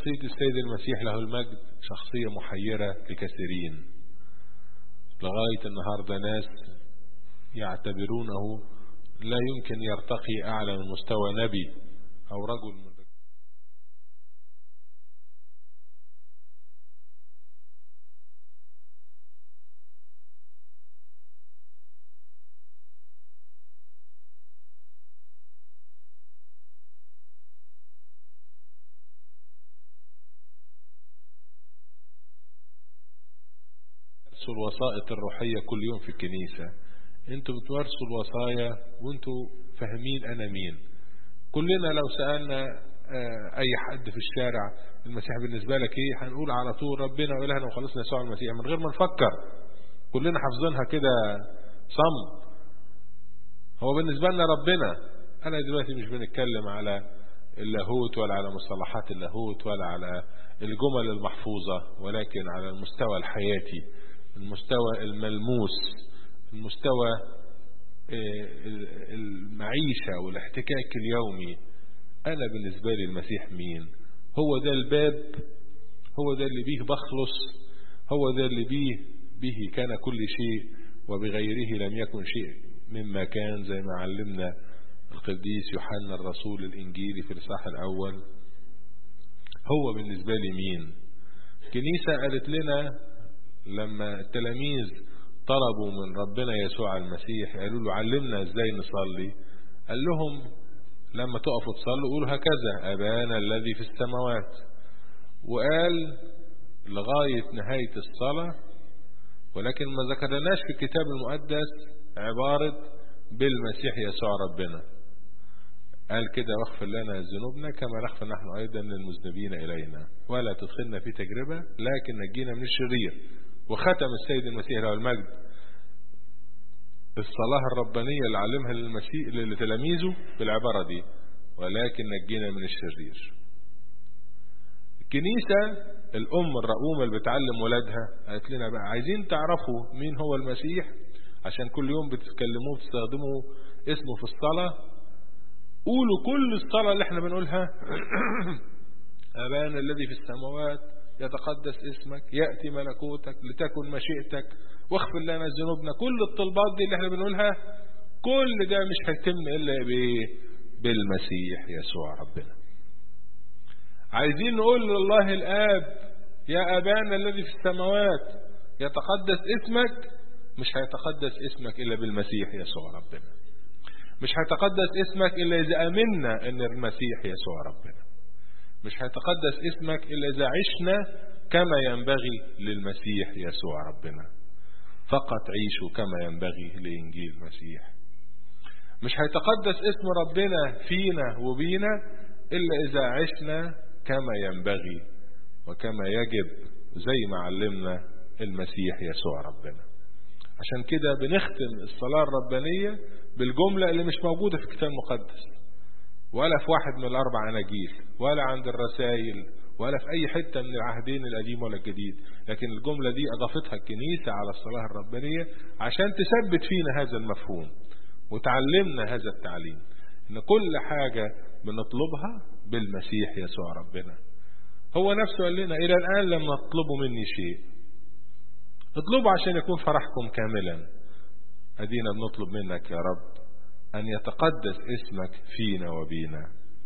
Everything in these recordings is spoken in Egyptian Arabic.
شخصية السيد المسيح له المجد شخصية محيرة لكثيرين لغاية النهاردة ناس يعتبرونه لا يمكن يرتقي أعلى من مستوى نبي أو رجل من تمارسوا الوسائط الروحية كل يوم في الكنيسة انتوا بتمارسوا الوصايا وانتوا فاهمين انا مين كلنا لو سألنا اه اي حد في الشارع المسيح بالنسبة لك ايه هنقول على طول ربنا وإلهنا وخلصنا يسوع المسيح من غير ما نفكر كلنا حافظينها كده صم هو بالنسبة لنا ربنا انا دلوقتي مش بنتكلم على اللاهوت ولا على مصطلحات اللاهوت ولا على الجمل المحفوظة ولكن على المستوى الحياتي المستوى الملموس المستوى المعيشة والاحتكاك اليومي أنا بالنسبة لي المسيح مين هو ده الباب هو ده اللي بيه بخلص هو ده اللي بيه به كان كل شيء وبغيره لم يكن شيء مما كان زي ما علمنا القديس يوحنا الرسول الإنجيلي في الإصحاح الأول هو بالنسبة لي مين كنيسة قالت لنا لما التلاميذ طلبوا من ربنا يسوع المسيح قالوا له علمنا ازاي نصلي قال لهم لما تقفوا تصلوا قولوا هكذا أبانا الذي في السماوات وقال لغاية نهاية الصلاة ولكن ما ذكرناش في الكتاب المقدس عبارة بالمسيح يسوع ربنا قال كده واغفر لنا ذنوبنا كما نغفر نحن أيضا للمذنبين إلينا ولا تدخلنا في تجربة لكن نجينا من الشرير وختم السيد المسيح له المجد الصلاة الربانية اللي علمها للمسيح لتلاميذه بالعبارة دي ولكن نجينا من الشرير الكنيسة الأم الرؤومة اللي بتعلم ولادها قالت لنا بقى عايزين تعرفوا مين هو المسيح عشان كل يوم بتتكلموه بتستخدموا اسمه في الصلاة قولوا كل الصلاة اللي احنا بنقولها أبانا الذي في السماوات يتقدس اسمك يأتي ملكوتك لتكن مشيئتك واغفر لنا ذنوبنا كل الطلبات دي اللي احنا بنقولها كل ده مش هيتم إلا بإيه بالمسيح يسوع ربنا عايزين نقول لله الآب يا أبانا الذي في السماوات يتقدس اسمك مش هيتقدس اسمك إلا بالمسيح يسوع ربنا مش هيتقدس اسمك إلا إذا أمنا أن المسيح يسوع ربنا مش هيتقدس اسمك إلا إذا عشنا كما ينبغي للمسيح يسوع ربنا فقط عيشوا كما ينبغي لإنجيل المسيح مش هيتقدس اسم ربنا فينا وبينا إلا إذا عشنا كما ينبغي وكما يجب زي ما علمنا المسيح يسوع ربنا عشان كده بنختم الصلاة الربانية بالجملة اللي مش موجودة في الكتاب المقدس ولا في واحد من الأربع أناجيل ولا عند الرسائل ولا في أي حتة من العهدين القديم ولا الجديد لكن الجملة دي أضافتها الكنيسة على الصلاة الربانية عشان تثبت فينا هذا المفهوم وتعلمنا هذا التعليم إن كل حاجة بنطلبها بالمسيح يسوع ربنا هو نفسه قال لنا إلى الآن لم تطلبوا مني شيء اطلبوا عشان يكون فرحكم كاملا أدينا بنطلب منك يا رب أن يتقدس اسمك فينا وبينا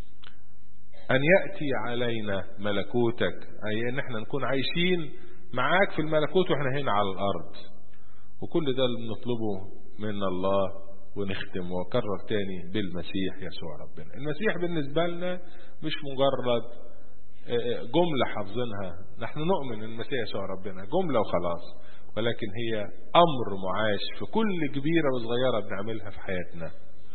أن يأتي علينا ملكوتك أي أن احنا نكون عايشين معاك في الملكوت وإحنا هنا على الأرض وكل ده اللي بنطلبه من الله ونختم وكرر تاني بالمسيح يسوع ربنا المسيح بالنسبة لنا مش مجرد جملة حافظينها نحن نؤمن ان المسيح يسوع ربنا جملة وخلاص ولكن هي أمر معاش في كل كبيرة وصغيرة بنعملها في حياتنا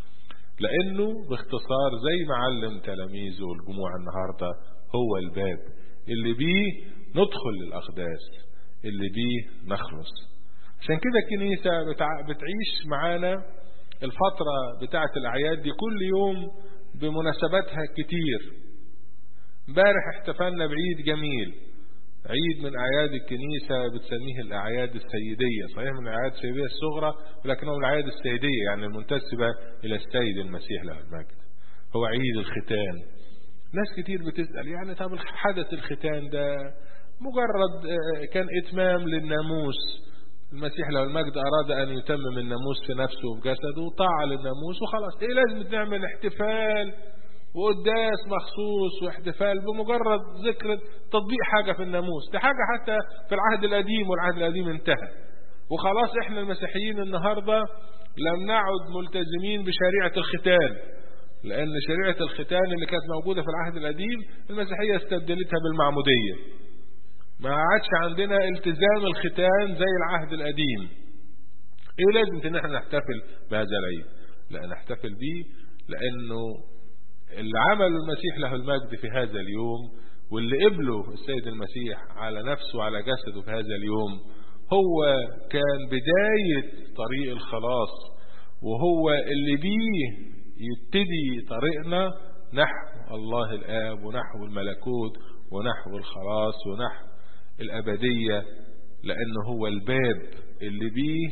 لأنه باختصار زي ما علم تلاميذه والجموع النهاردة هو الباب اللي بيه ندخل للأقداس اللي بيه نخلص عشان كده الكنيسة بتعيش معانا الفترة بتاعة الأعياد دي كل يوم بمناسباتها كتير امبارح احتفلنا بعيد جميل عيد من أعياد الكنيسة بتسميه الأعياد السيدية صحيح من الأعياد السيدية الصغرى ولكنه من الأعياد السيدية يعني المنتسبة إلى السيد المسيح له المجد هو عيد الختان ناس كتير بتسأل يعني طب حدث الختان ده مجرد كان إتمام للناموس المسيح لو المجد أراد أن يتمم الناموس في نفسه وفي جسده طاعة للناموس وخلاص إيه لازم نعمل احتفال وقداس مخصوص واحتفال بمجرد ذكر تطبيق حاجة في الناموس دي حاجة حتى في العهد القديم والعهد القديم انتهى وخلاص احنا المسيحيين النهاردة لم نعد ملتزمين بشريعة الختان لأن شريعة الختان اللي كانت موجودة في العهد القديم المسيحية استبدلتها بالمعمودية ما عادش عندنا التزام الختان زي العهد القديم ايه لازم ان احنا نحتفل بهذا العيد لا نحتفل بيه لانه اللي عمل المسيح له المجد في هذا اليوم واللي قبله السيد المسيح على نفسه وعلى جسده في هذا اليوم هو كان بداية طريق الخلاص وهو اللي بيه يبتدي طريقنا نحو الله الآب ونحو الملكوت ونحو الخلاص ونحو الأبدية لأنه هو الباب اللي بيه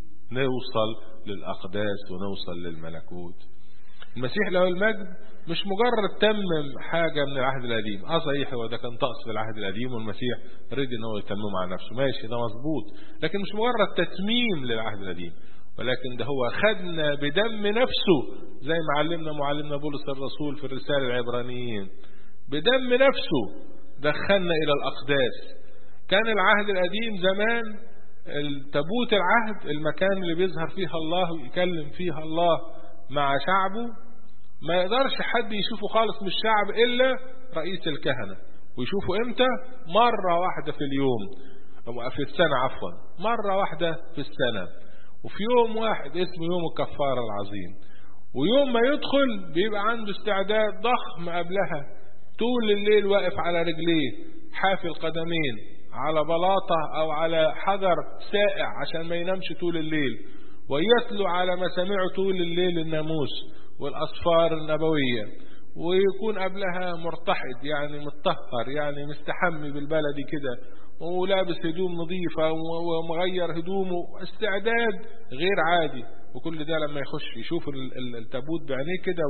نوصل للأقداس ونوصل للملكوت المسيح له المجد مش مجرد تمم حاجة من العهد القديم اه صحيح هو ده كان طقس في العهد القديم والمسيح رضي ان هو يتممه على نفسه ماشي ده مظبوط لكن مش مجرد تتميم للعهد القديم ولكن ده هو خدنا بدم نفسه زي ما علمنا معلمنا بولس الرسول في الرسالة العبرانيين بدم نفسه دخلنا إلى الأقداس كان العهد القديم زمان تابوت العهد المكان اللي بيظهر فيها الله ويكلم فيها الله مع شعبه ما يقدرش حد يشوفه خالص من الشعب إلا رئيس الكهنة ويشوفه إمتى مرة واحدة في اليوم أو في السنة عفوا مرة واحدة في السنة وفي يوم واحد اسمه يوم الكفارة العظيم ويوم ما يدخل بيبقى عنده استعداد ضخم قبلها طول الليل واقف على رجليه حافي القدمين على بلاطة أو على حجر سائع عشان ما ينامش طول الليل ويتلو على مسامعه طول الليل الناموس والأصفار النبوية ويكون قبلها مرتحد يعني متطهر يعني مستحمي بالبلدي كده ولابس هدوم نظيفة ومغير هدومه استعداد غير عادي وكل ده لما يخش يشوف التابوت بعينيه كده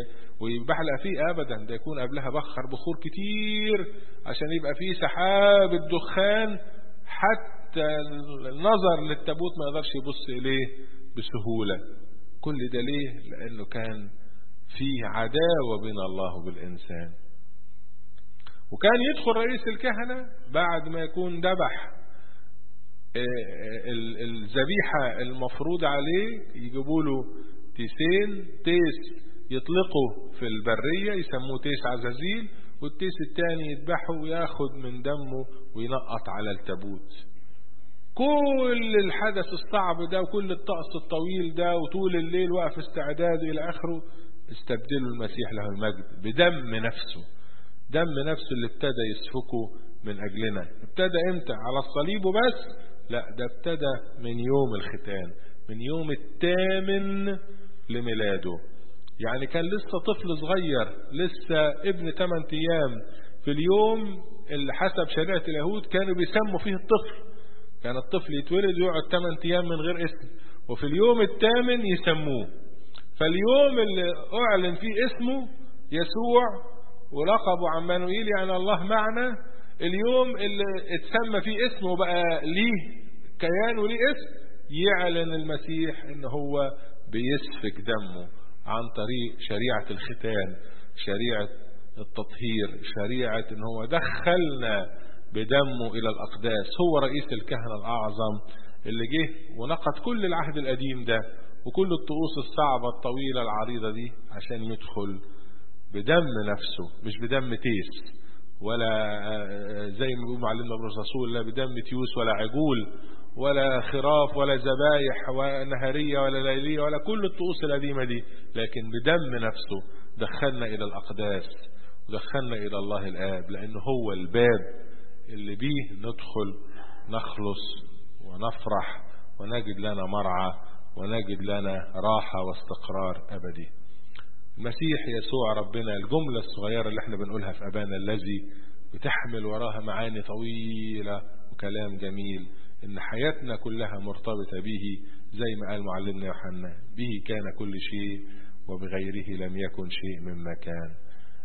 ويبحلق فيه ابدا ده يكون قبلها بخر بخور كتير عشان يبقى فيه سحاب الدخان حتى النظر للتابوت ما يقدرش يبص اليه بسهولة كل ده ليه لانه كان فيه عداوة بين الله وبالانسان وكان يدخل رئيس الكهنة بعد ما يكون ذبح الذبيحة المفروض عليه يجيبوا له تيسين تيس يطلقه في البرية يسموه تيس عزازيل والتيس الثاني يذبحه وياخد من دمه وينقط على التابوت كل الحدث الصعب ده وكل الطقس الطويل ده وطول الليل واقف استعداد إلى آخره استبدلوا المسيح له المجد بدم نفسه دم نفسه اللي ابتدى يسفكه من أجلنا ابتدى امتى على الصليب وبس لا ده ابتدى من يوم الختان من يوم الثامن لميلاده يعني كان لسه طفل صغير لسه ابن 8 ايام في اليوم اللي حسب شريعة اليهود كانوا بيسموا فيه الطفل كان الطفل يتولد ويقعد 8 ايام من غير اسم وفي اليوم الثامن يسموه فاليوم اللي اعلن فيه اسمه يسوع ولقبه عمانوئيل يعني الله معنا اليوم اللي اتسمى فيه اسمه بقى ليه كيان وليه اسم يعلن المسيح ان هو بيسفك دمه عن طريق شريعة الختان شريعة التطهير شريعة ان هو دخلنا بدمه الى الاقداس هو رئيس الكهنة الاعظم اللي جه ونقض كل العهد القديم ده وكل الطقوس الصعبة الطويلة العريضة دي عشان يدخل بدم نفسه مش بدم تيس ولا زي ما بيقول معلمنا ابن الرسول لا بدم تيوس ولا عجول ولا خراف ولا ذبايح ولا نهارية ولا ليلية ولا كل الطقوس القديمة دي لكن بدم نفسه دخلنا إلى الأقداس ودخلنا إلى الله الآب لأنه هو الباب اللي بيه ندخل نخلص ونفرح ونجد لنا مرعى ونجد لنا راحة واستقرار أبدي المسيح يسوع ربنا الجملة الصغيرة اللي احنا بنقولها في أبانا الذي بتحمل وراها معاني طويلة وكلام جميل إن حياتنا كلها مرتبطة به زي ما قال معلمنا يوحنا به كان كل شيء وبغيره لم يكن شيء مما كان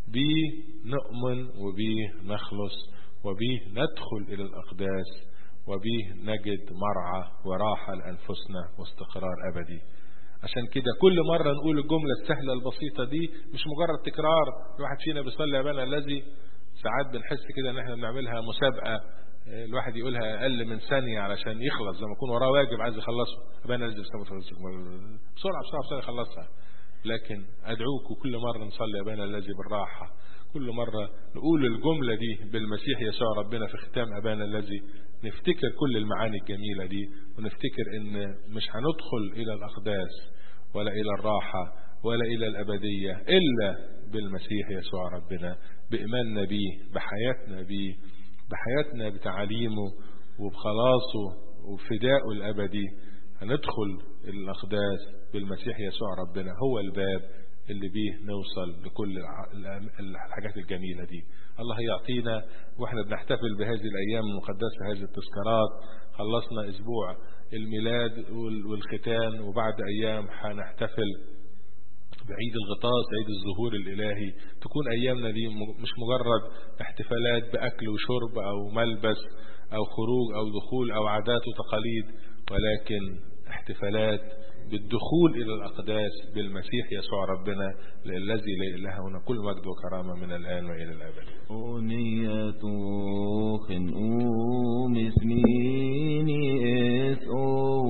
بيه نؤمن وبيه نخلص وبيه ندخل إلى الأقداس وبيه نجد مرعى وراحة لأنفسنا واستقرار أبدي عشان كده كل مرة نقول الجملة السهلة البسيطة دي مش مجرد تكرار الواحد فينا بيصلي أبانا الذي ساعات بنحس كده ان احنا بنعملها مسابقة الواحد يقولها اقل من ثانية علشان يخلص زي ما يكون وراه واجب عايز يخلصه ابانا الذي بسرعة بسرعة بسرعة يخلصها لكن ادعوكم كل مرة نصلي ابانا الذي بالراحة كل مرة نقول الجملة دي بالمسيح يسوع ربنا في ختام أبانا الذي نفتكر كل المعاني الجميلة دي ونفتكر ان مش هندخل إلى الأقداس ولا إلى الراحة ولا إلى الأبدية إلا بالمسيح يسوع ربنا بإيماننا بيه بحياتنا بيه بحياتنا بتعاليمه وبخلاصه وفدائه الأبدي هندخل الأقداس بالمسيح يسوع ربنا هو الباب اللي بيه نوصل لكل الحاجات الجميلة دي الله يعطينا واحنا بنحتفل بهذه الأيام المقدسة هذه التذكارات خلصنا أسبوع الميلاد والختان وبعد أيام هنحتفل بعيد الغطاس عيد الظهور الإلهي تكون أيامنا دي مش مجرد احتفالات بأكل وشرب أو ملبس أو خروج أو دخول أو عادات وتقاليد ولكن احتفالات بالدخول إلى الأقداس بالمسيح يسوع ربنا الذي لا إله هنا كل مجد وكرامة من الآن وإلى الأبد أغنية خنقوم اسميني اسقو